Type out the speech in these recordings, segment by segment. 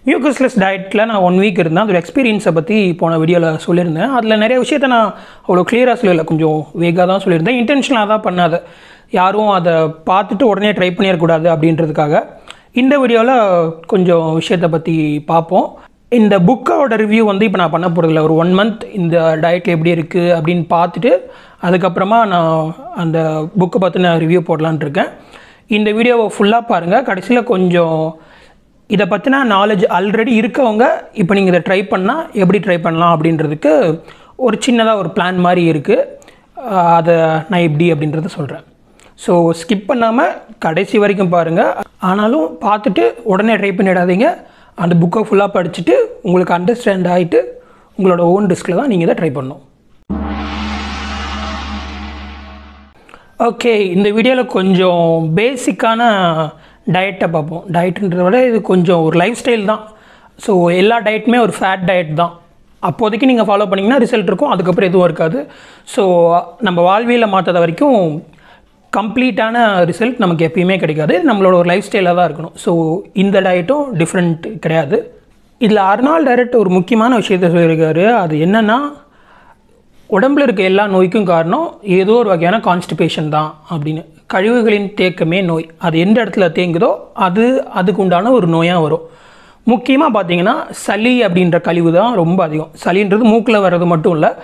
mucusless டயட்டில் நான் one week இருந்தேன் அதோட எக்ஸ்பீரியன்ஸை பற்றி போன வீடியோவில் சொல்லியிருந்தேன் அதில் நிறைய விஷயத்த நான் அவ்வளோ கிளியராக சொல்லலை கொஞ்சம் வேகாக தான் சொல்லியிருந்தேன் இன்டென்ஷனாக தான் பண்ணாத யாரும் அதை பார்த்துட்டு உடனே ட்ரை பண்ணிடக்கூடாது அப்படின்றதுக்காக இந்த வீடியோவில் கொஞ்சம் விஷயத்தை பற்றி பார்ப்போம் இந்த புக்கோட ரிவ்யூ வந்து இப்போ நான் பண்ண போகிறதில்ல ஒரு ஒன் மந்த் இந்த டயட்டில் எப்படி இருக்குது அப்படின்னு பார்த்துட்டு அதுக்கப்புறமா நான் அந்த புக்கை பற்றி நான் ரிவ்யூ போடலான்ட்டு இருக்கேன் இந்த வீடியோவை ஃபுல்லாக பாருங்கள் கடைசியில் கொஞ்சம் இதை பற்றின நாலேஜ் ஆல்ரெடி இருக்கவங்க இப்போ நீங்கள் இதை ட்ரை பண்ணால் எப்படி ட்ரை பண்ணலாம் அப்படின்றதுக்கு ஒரு சின்னதாக ஒரு பிளான் மாதிரி இருக்குது அதை நான் எப்படி அப்படின்றத சொல்கிறேன் ஸோ ஸ்கிப் பண்ணாமல் கடைசி வரைக்கும் பாருங்கள் ஆனாலும் பார்த்துட்டு உடனே ட்ரை பண்ணிடாதீங்க அந்த புக்கை ஃபுல்லாக படிச்சுட்டு உங்களுக்கு அண்டர்ஸ்டாண்ட் ஆகிட்டு உங்களோட ஓன் ரிஸ்கில் தான் நீங்கள் இதை ட்ரை பண்ணணும் ஓகே இந்த வீடியோவில் கொஞ்சம் பேசிக்கான டயட்டை பார்ப்போம் டயட்டுன்றத விட இது கொஞ்சம் ஒரு லைஃப் ஸ்டைல் தான் ஸோ எல்லா டயட்டுமே ஒரு ஃபேட் டயட் தான் அப்போதைக்கு நீங்கள் ஃபாலோ பண்ணிங்கன்னா ரிசல்ட் இருக்கும் அதுக்கப்புறம் எதுவும் இருக்காது ஸோ நம்ம வாழ்வியலில் மாற்றாத வரைக்கும் கம்ப்ளீட்டான ரிசல்ட் நமக்கு எப்பயுமே கிடைக்காது நம்மளோட ஒரு லைஃப் ஸ்டைலாக தான் இருக்கணும் ஸோ இந்த டயட்டும் டிஃப்ரெண்ட் கிடையாது இதில் அர்னால் டைரக்ட் ஒரு முக்கியமான விஷயத்த சொல்லியிருக்காரு அது என்னென்னா உடம்புல இருக்க எல்லா நோய்க்கும் காரணம் ஏதோ ஒரு வகையான கான்ஸ்டிபேஷன் தான் அப்படின்னு கழிவுகளின் தேக்கமே நோய் அது எந்த இடத்துல தேங்குதோ அது அதுக்கு உண்டான ஒரு நோயாக வரும் முக்கியமாக பார்த்தீங்கன்னா சளி அப்படின்ற கழிவு தான் ரொம்ப அதிகம் சளின்றது மூக்கில் வர்றது மட்டும் இல்லை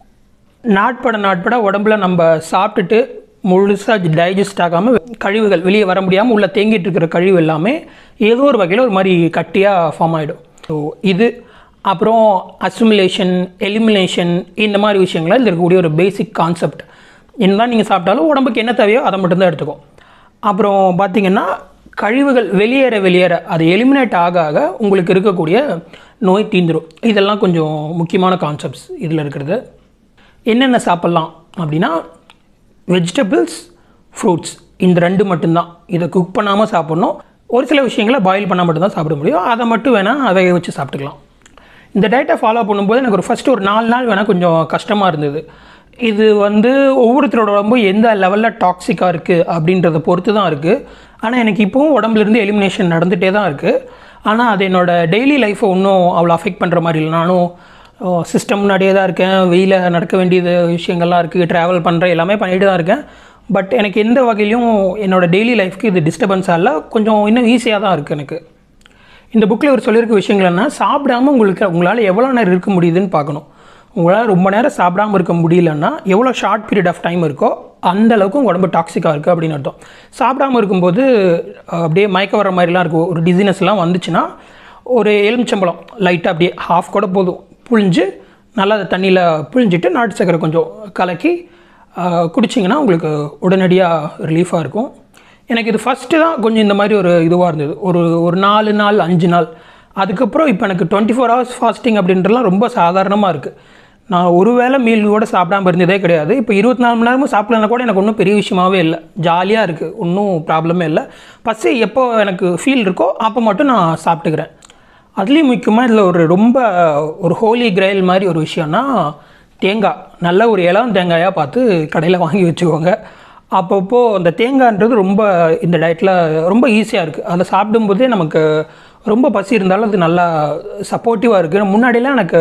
நாட்பட நாட்பட உடம்புல நம்ம சாப்பிட்டுட்டு முழுசாக டைஜஸ்ட் ஆகாமல் கழிவுகள் வெளியே வர முடியாமல் உள்ள தேங்கிட்டு இருக்கிற கழிவு எல்லாமே ஏதோ ஒரு வகையில் ஒரு மாதிரி கட்டியாக ஃபார்ம் ஆகிடும் ஸோ இது அப்புறம் அசிமுலேஷன் எலிமினேஷன் இந்த மாதிரி விஷயங்கள் இதில் இருக்கக்கூடிய ஒரு பேசிக் கான்செப்ட் என்னதான் நீங்கள் சாப்பிட்டாலும் உடம்புக்கு என்ன தேவையோ அதை மட்டும்தான் எடுத்துக்கும் அப்புறம் பார்த்தீங்கன்னா கழிவுகள் வெளியேற வெளியேற அது எலிமினேட் ஆக ஆக உங்களுக்கு இருக்கக்கூடிய நோய் தீந்துடும் இதெல்லாம் கொஞ்சம் முக்கியமான கான்செப்ட்ஸ் இதில் இருக்கிறது என்னென்ன சாப்பிட்லாம் அப்படின்னா வெஜிடபிள்ஸ் ஃப்ரூட்ஸ் இந்த ரெண்டு மட்டும்தான் இதை குக் பண்ணாமல் சாப்பிட்ணும் ஒரு சில விஷயங்களை பாயில் பண்ணால் மட்டும்தான் சாப்பிட முடியும் அதை மட்டும் வேணால் வேக வச்சு சாப்பிட்டுக்கலாம் இந்த டயட்டை ஃபாலோ பண்ணும்போது எனக்கு ஒரு ஃபஸ்ட்டு ஒரு நாலு நாள் வேணால் கொஞ்சம் கஷ்டமாக இருந்தது இது வந்து ஒவ்வொருத்தரோட உடம்பு எந்த லெவலில் டாக்ஸிக்காக இருக்குது அப்படின்றத பொறுத்து தான் இருக்குது ஆனால் எனக்கு இப்போவும் உடம்புலேருந்து எலிமினேஷன் நடந்துகிட்டே தான் இருக்குது ஆனால் அது என்னோடய டெய்லி லைஃப்பை ஒன்றும் அவ்வளோ அஃபெக்ட் பண்ணுற மாதிரி இல்லை நானும் சிஸ்டம் முன்னாடியே தான் இருக்கேன் வெயிலில் நடக்க வேண்டியது விஷயங்கள்லாம் இருக்குது ட்ராவல் பண்ணுறேன் எல்லாமே பண்ணிட்டு தான் இருக்கேன் பட் எனக்கு எந்த வகையிலையும் என்னோடய டெய்லி லைஃப்க்கு இது டிஸ்டர்பன்ஸாக இல்லை கொஞ்சம் இன்னும் ஈஸியாக தான் இருக்குது எனக்கு இந்த புக்கில் இவர் சொல்லியிருக்க விஷயங்கள் என்ன சாப்பிடாம உங்களுக்கு உங்களால் எவ்வளோ நேரம் இருக்க முடியுதுன்னு பார்க்கணும் உங்களால் ரொம்ப நேரம் சாப்பிடாம இருக்க முடியலன்னா எவ்வளோ ஷார்ட் பீரியட் ஆஃப் டைம் இருக்கோ அந்த அளவுக்கு உங்கள் உடம்பு டாக்ஸிக்காக இருக்குது அப்படின்னு அர்த்தம் சாப்பிடாம இருக்கும்போது அப்படியே மயக்க வர மாதிரிலாம் இருக்கும் ஒரு டிசினஸ்லாம் வந்துச்சுன்னா ஒரு எலுமிச்சம்பழம் லைட்டாக அப்படியே ஹாஃப் கூட போதும் புழிஞ்சு நல்லா அதை தண்ணியில் புழிஞ்சிட்டு நாட்டு சக்கரை கொஞ்சம் கலக்கி குடிச்சிங்கன்னா உங்களுக்கு உடனடியாக ரிலீஃபாக இருக்கும் எனக்கு இது ஃபஸ்ட்டு தான் கொஞ்சம் இந்த மாதிரி ஒரு இதுவாக இருந்தது ஒரு ஒரு நாலு நாள் அஞ்சு நாள் அதுக்கப்புறம் இப்போ எனக்கு டுவெண்ட்டி ஃபோர் ஹவர்ஸ் ஃபாஸ்டிங் அப்படின்றலாம் ரொம்ப சாதாரணமாக இருக்குது நான் ஒரு வேளை மீல் கூட சாப்பிடாம இருந்ததே கிடையாது இப்போ இருபத்தி நாலு மணி நேரமும் சாப்பிடலனா கூட எனக்கு ஒன்றும் பெரிய விஷயமாவே இல்லை ஜாலியாக இருக்குது ஒன்றும் ப்ராப்ளமே இல்லை பசி எப்போ எனக்கு ஃபீல் இருக்கோ அப்போ மட்டும் நான் சாப்பிட்டுக்கிறேன் அதுலேயும் முக்கியமாக இதில் ஒரு ரொம்ப ஒரு ஹோலி கிரைல் மாதிரி ஒரு விஷயம்னா தேங்காய் நல்ல ஒரு இளம் தேங்காயாக பார்த்து கடையில் வாங்கி வச்சுக்கோங்க அப்பப்போ அந்த தேங்காய்ன்றது ரொம்ப இந்த டயட்டில் ரொம்ப ஈஸியாக இருக்குது அதை சாப்பிடும்போதே நமக்கு ரொம்ப பசி இருந்தாலும் அது நல்லா சப்போர்ட்டிவாக இருக்குது முன்னாடிலாம் எனக்கு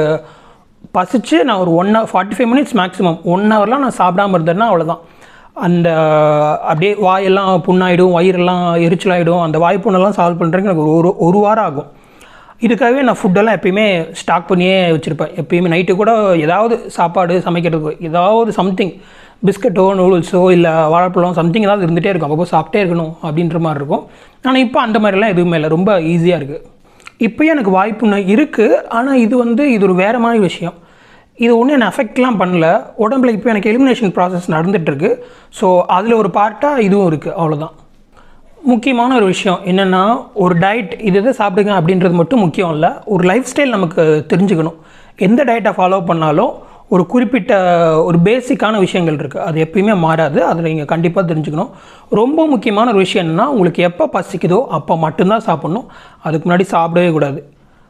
பசிச்சு நான் ஒரு one hour forty five minutes maximum one ஹவர்லாம் நான் சாப்பிடாம இருந்தேன்னா அவ்வளோதான் அந்த அப்படியே வாயெல்லாம் புண்ணாயிடும் வயிறெல்லாம் எரிச்சலாயிடும் அந்த வாய் புண்ணெல்லாம் சால்வ் பண்ணுறதுக்கு எனக்கு ஒரு ஒரு வாரம் ஆகும் இதுக்காகவே நான் ஃபுட்டெல்லாம் எப்பயுமே ஸ்டாக் பண்ணியே வச்சுருப்பேன் எப்பயுமே நைட்டு கூட ஏதாவது சாப்பாடு சமைக்கிறதுக்கு ஏதாவது சம்திங் பிஸ்கட்டோ நூடுல்ஸோ இல்லை வாழைப்பழம் சம்திங் ஏதாவது இருந்துகிட்டே இருக்கும் அப்பப்போ சாப்பிட்டே இருக்கணும் அப்படின்ற மாதிரி இருக்கும் ஆனால் இப்போ அந்த மாதிரிலாம் எதுவுமே இல்லை ரொம்ப ஈஸியாக இருக்குது இப்போயும் எனக்கு வாய்ப்புன்னு இருக்குது ஆனால் இது வந்து இது ஒரு வேறு மாதிரி விஷயம் இது ஒன்றும் என்னை அஃபெக்ட்லாம் பண்ணல உடம்புல இப்போ எனக்கு எலிமினேஷன் ப்ராசஸ் நடந்துகிட்ருக்கு ஸோ அதில் ஒரு பார்ட்டாக இதுவும் இருக்குது அவ்வளோதான் முக்கியமான ஒரு விஷயம் என்னென்னா ஒரு டயட் இது எதை சாப்பிடுங்க அப்படின்றது மட்டும் முக்கியம் இல்லை ஒரு லைஃப் ஸ்டைல் நமக்கு தெரிஞ்சுக்கணும் எந்த டயட்டை ஃபாலோ பண்ணாலும் ஒரு குறிப்பிட்ட ஒரு பேசிக்கான விஷயங்கள் இருக்குது அது எப்பயுமே மாறாது அதில் நீங்கள் கண்டிப்பாக தெரிஞ்சுக்கணும் ரொம்ப முக்கியமான ஒரு விஷயம் என்னென்னா உங்களுக்கு எப்போ பசிக்குதோ அப்போ மட்டும்தான் சாப்பிட்ணும் அதுக்கு முன்னாடி சாப்பிடவே கூடாது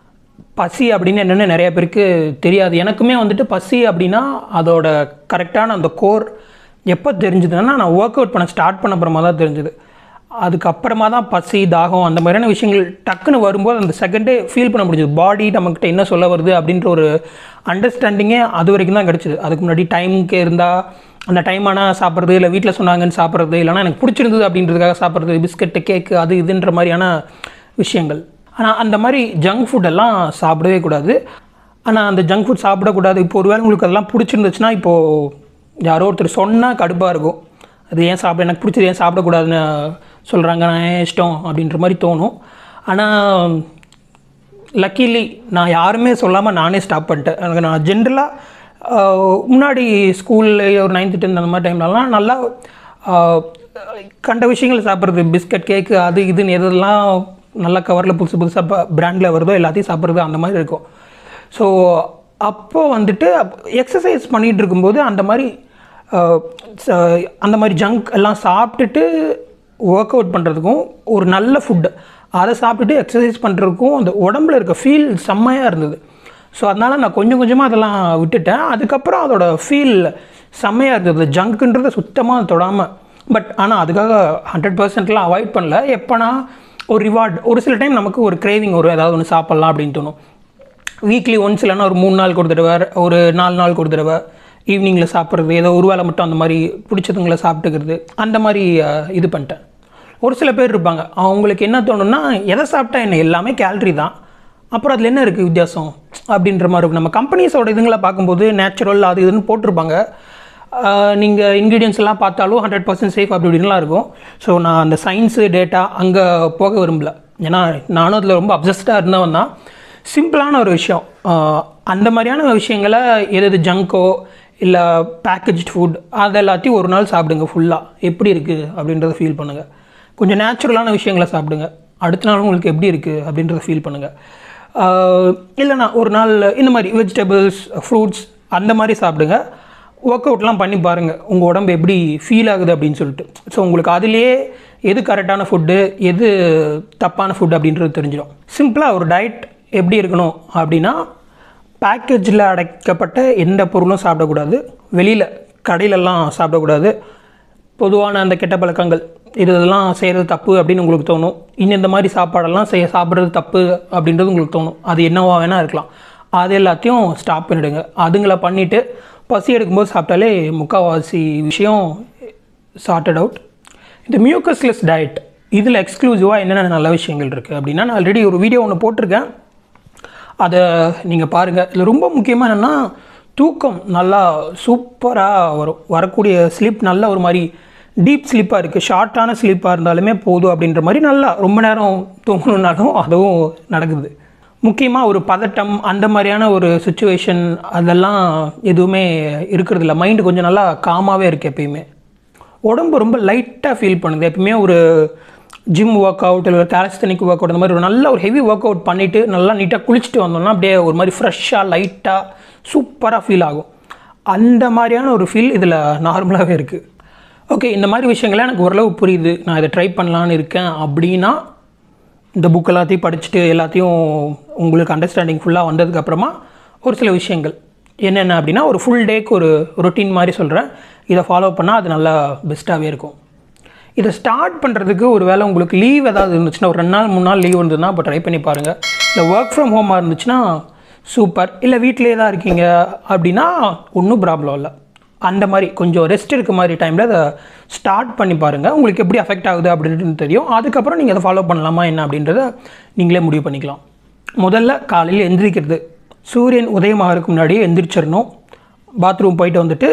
பசி அப்படின்னு என்னென்னு நிறைய பேருக்கு தெரியாது எனக்குமே வந்துட்டு பசி அப்படின்னா அதோட கரெக்டான அந்த கோர் எப்போ தெரிஞ்சுதுன்னா நான் ஒர்க் அவுட் பண்ண ஸ்டார்ட் பண்ண அப்புறமா தான் தெரிஞ்சுது அதுக்கப்புறமா தான் பசி தாகம் அந்த மாதிரியான விஷயங்கள் டக்குன்னு வரும்போது அந்த செகண்டே ஃபீல் பண்ண முடிஞ்சது பாடி நம்மக்கிட்ட என்ன சொல்ல வருது அப்படின்ற ஒரு அண்டர்ஸ்டாண்டிங்கே அது வரைக்கும் தான் கிடச்சிது அதுக்கு முன்னாடி டைமுக்கு இருந்தால் அந்த டைம் ஆனால் சாப்பிட்றது இல்லை வீட்டில் சொன்னாங்கன்னு சாப்பிட்றது இல்லைனா எனக்கு பிடிச்சிருந்தது அப்படின்றதுக்காக சாப்பிட்றது பிஸ்கட்டு கேக்கு அது இதுன்ற மாதிரியான விஷயங்கள் ஆனால் அந்த மாதிரி ஜங்க் ஃபுட்டெல்லாம் சாப்பிடவே கூடாது ஆனால் அந்த ஜங்க் ஃபுட் சாப்பிடக்கூடாது இப்போ ஒருவேளை உங்களுக்கு அதெல்லாம் பிடிச்சிருந்துச்சுன்னா இப்போது யாரோ ஒருத்தர் சொன்னால் கடுப்பாக இருக்கும் அது ஏன் சாப்பிட எனக்கு பிடிச்சது ஏன் சாப்பிடக்கூடாதுன்னு சொல்கிறாங்க நான் ஏன் இஷ்டம் அப்படின்ற மாதிரி தோணும் ஆனால் லக்கிலி நான் யாருமே சொல்லாமல் நானே ஸ்டாப் பண்ணிட்டேன் எனக்கு நான் ஜென்ரலாக முன்னாடி ஸ்கூலில் ஒரு நைன்த்து டென்த் அந்த மாதிரி டைம்லலாம் நல்லா ஆஹ், கண்ட விஷயங்கள் சாப்பிட்றது பிஸ்கட் கேக்கு அது இதுன்னு எதெல்லாம் நல்லா கவரில் புதுசு புதுசாக பிராண்டில் வருதோ எல்லாத்தையும் சாப்பிட்றது அந்த மாதிரி இருக்கும் ஸோ அப்போ வந்துட்டு எக்ஸசைஸ் பண்ணிகிட்டு இருக்கும்போது அந்த மாதிரி ஆஹ், ச- அந்த மாதிரி ஜங்க் எல்லாம் சாப்பிட்டுட்டு ஒர்க் அவுட் பண்ணுறதுக்கும் ஒரு நல்ல ஃபுட்டு அதை சாப்பிட்டுட்டு எக்ஸசைஸ் பண்ணுறதுக்கும் அந்த உடம்புல இருக்க ஃபீல் செம்மையாக இருந்தது ஸோ அதனால் நான் கொஞ்சம் கொஞ்சமாக அதெல்லாம் விட்டுட்டேன் அதுக்கப்புறம் அதோட ஃபீல் செம்மையாக இருந்தது ஜங்க்குன்றதை சுத்தமாக தொடாமல் பட் ஆனால் அதுக்காக ஹண்ட்ரட் பர்சன்ட்லாம் அவாய்ட் பண்ணல எப்போனா ஒரு ரிவார்ட் ஒரு சில டைம் நமக்கு ஒரு கிரேவிங் வரும் ஏதாவது ஒன்று சாப்பிட்லாம் அப்படின்னு தோணும் வீக்லி ஒன்ஸ் இல்லைன்னா ஒரு மூணு நாளுக்கு ஒரு தடவை ஒரு நாலு நாளுக்கு ஒரு தடவை ஈவினிங்கில் சாப்பிட்றது ஏதோ ஒரு வேளை மட்டும் அந்த மாதிரி பிடிச்சதுங்களை சாப்பிட்டுக்கிறது அந்த மாதிரி அஹ், இது பண்ணிட்டேன் ஒரு சில பேர் இருப்பாங்க அவங்களுக்கு என்ன தோணும்னா எதை சாப்பிட்டா என்ன எல்லாமே கேலரி தான் அப்புறம் அதில் என்ன இருக்குது வித்தியாசம் அப்படின்ற மாதிரி இருக்கும் நம்ம கம்பெனிஸோட இதுங்களை பார்க்கும்போது நேச்சுரல் அது இதுன்னு போட்டிருப்பாங்க நீங்கள் இன்க்ரீடியன்ஸ் எல்லாம் பார்த்தாலும் ஹண்ட்ரட் பர்சன்ட் சேஃப் அப்படி இப்படின்லாம் இருக்கும் ஸோ நான் அந்த சயின்ஸு டேட்டா அங்கே போக விரும்பல ஏன்னா நானும் அதில் ரொம்ப அப்சஸ்டாக இருந்தவன் தான் சிம்பிளான ஒரு விஷயம் ஆஹ் அந்த மாதிரியான விஷயங்களை எது எது ஜங்கோ இல்லை பேக்கேஜ்ட் ஃபுட் அது எல்லாத்தையும் ஒரு நாள் சாப்பிடுங்க ஃபுல்லாக எப்படி இருக்குது அப்படின்றத ஃபீல் பண்ணுங்கள் கொஞ்சம் நேச்சுரலான விஷயங்களை சாப்பிடுங்க அடுத்த நாள் உங்களுக்கு எப்படி இருக்குது அப்படின்றத ஃபீல் பண்ணுங்கள் இல்லைனா ஒரு நாள் இந்த மாதிரி வெஜிடபிள்ஸ் ஃப்ரூட்ஸ் அந்த மாதிரி சாப்பிடுங்க ஒர்க் அவுட்லாம் பண்ணி பாருங்கள் உங்கள் உடம்பு எப்படி ஃபீல் ஆகுது அப்படின்னு சொல்லிட்டு ஸோ உங்களுக்கு அதுலேயே எது கரெக்டான ஃபுட்டு எது தப்பான ஃபுட் அப்படின்றது தெரிஞ்சிடும் சிம்பிளாக ஒரு டயட் எப்படி இருக்கணும் அப்படின்னா பேக்கேஜில் அடைக்கப்பட்ட எந்த பொருளும் சாப்பிடக்கூடாது வெளியில் கடையிலெல்லாம் சாப்பிடக்கூடாது பொதுவான அந்த கெட்ட பழக்கங்கள் இது இதெல்லாம் செய்கிறது தப்பு அப்படின்னு உங்களுக்கு தோணும் இன்னும் இந்த மாதிரி சாப்பாடெல்லாம் செய்ய சாப்பிட்றது தப்பு அப்படின்றது உங்களுக்கு தோணும் அது என்னவா வேணால் இருக்கலாம் அது எல்லாத்தையும் ஸ்டாப் பண்ணிவிடுங்க அதுங்களை பண்ணிவிட்டு பசி எடுக்கும்போது சாப்பிட்டாலே முக்கால்வாசி விஷயம் சார்ட்டட் அவுட் இந்த மியூக்கஸ்லெஸ் டயட் இதில் எக்ஸ்க்ளூசிவாக என்னென்ன நல்ல விஷயங்கள் இருக்குது அப்படின்னா நான் ஆல்ரெடி ஒரு வீடியோ ஒன்று போட்டிருக்கேன் அதை நீங்கள் பாருங்கள் இதில் ரொம்ப முக்கியமாக என்னென்னா தூக்கம் நல்லா சூப்பராக வரும் வரக்கூடிய ஸ்லீப் நல்ல ஒரு மாதிரி டீப் ஸ்லீப்பாக இருக்குது ஷார்ட்டான ஸ்லீப்பாக இருந்தாலுமே போதும் அப்படின்ற மாதிரி நல்லா ரொம்ப நேரம் தூங்கணுன்னாலும் அதுவும் நடக்குது முக்கியமாக ஒரு பதட்டம் அந்த மாதிரியான ஒரு சுச்சுவேஷன் அதெல்லாம் எதுவுமே இருக்கிறது இல்லை மைண்டு கொஞ்சம் நல்லா காமாகவே இருக்குது எப்பயுமே உடம்பு ரொம்ப லைட்டாக ஃபீல் பண்ணுது எப்பவுமே ஒரு ஜிம் ஒர்க் அவுட் இல்லை கேலஸ்தனிக் ஒர்க் அவுட் அந்த மாதிரி ஒரு நல்ல ஒரு ஹெவி ஒர்க் அவுட் பண்ணிவிட்டு நல்லா நீட்டாக குளிச்சுட்டு வந்தோம்னா அப்படியே ஒரு மாதிரி ஃப்ரெஷ்ஷாக லைட்டாக சூப்பராக ஃபீல் ஆகும் அந்த மாதிரியான ஒரு ஃபீல் இதில் நார்மலாகவே இருக்குது ஓகே இந்த மாதிரி விஷயங்கள்லாம் எனக்கு ஓரளவு புரியுது நான் இதை ட்ரை பண்ணலான்னு இருக்கேன் அப்படின்னா இந்த புக் எல்லாத்தையும் படிச்சுட்டு எல்லாத்தையும் உங்களுக்கு அண்டர்ஸ்டாண்டிங் ஃபுல்லாக வந்ததுக்கப்புறமா ஒரு சில விஷயங்கள் என்னென்ன அப்படின்னா ஒரு ஃபுல் டேக்கு ஒரு ரொட்டீன் மாதிரி சொல்கிறேன் இதை ஃபாலோ பண்ணால் அது நல்லா பெஸ்ட்டாகவே இருக்கும் இதை ஸ்டார்ட் பண்ணுறதுக்கு ஒரு வேளை உங்களுக்கு லீவ் ஏதாவது இருந்துச்சுன்னா ஒரு ரெண்டு நாள் மூணு நாள் லீவ் இருந்ததுன்னா அப்போ ட்ரை பண்ணி பாருங்கள் இல்லை ஒர்க் ஃப்ரம் ஹோமாக இருந்துச்சுன்னா சூப்பர் இல்லை வீட்டிலே தான் இருக்கீங்க அப்படின்னா ஒன்றும் ப்ராப்ளம் இல்லை அந்த மாதிரி கொஞ்சம் ரெஸ்ட் இருக்க மாதிரி டைமில் அதை ஸ்டார்ட் பண்ணி பாருங்கள் உங்களுக்கு எப்படி அஃபெக்ட் ஆகுது அப்படின்றது தெரியும் அதுக்கப்புறம் நீங்கள் அதை ஃபாலோ பண்ணலாமா என்ன அப்படின்றத நீங்களே முடிவு பண்ணிக்கலாம் முதல்ல காலையில் எந்திரிக்கிறது சூரியன் உதயமாகறதுக்கு முன்னாடியே எந்திரிச்சிடணும் பாத்ரூம் போயிட்டு வந்துட்டு